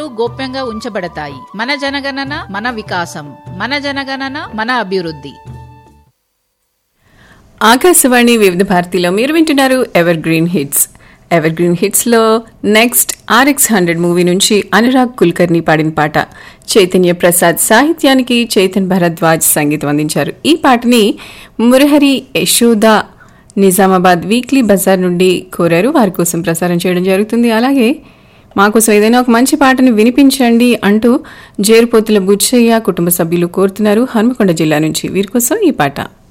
వివరాలు గోప్యంగా ఉంచబడతాయి మన జనగణన మన వికాసం మన జనగణన మన అభివృద్ధి ఆకాశవాణి వివిధ భారతిలో మీరు వింటున్నారు evergreen hits evergreen hits లో నెక్స్ట్ ఆర్ఎక్స్ హండ్రెడ్ మూవీ నుంచి అనురాగ్ కుల్కర్ని పాడిన పాట చైతన్య ప్రసాద్ సాహిత్యానికి చైతన్ భరద్వాజ్ సంగీతం అందించారు ఈ పాటని మురహరి యశోద నిజామాబాద్ వీక్లీ బజార్ నుండి కోరారు వారి కోసం ప్రసారం చేయడం జరుగుతుంది అలాగే మాకోసం ఏదైనా ఒక మంచి పాటను వినిపించండి అంటూ జేరుపోతుల బుచ్చయ్య కుటుంబ సభ్యులు కోరుతున్నారు హన్మకొండ జిల్లా నుంచి వీరి కోసం ఈ పాట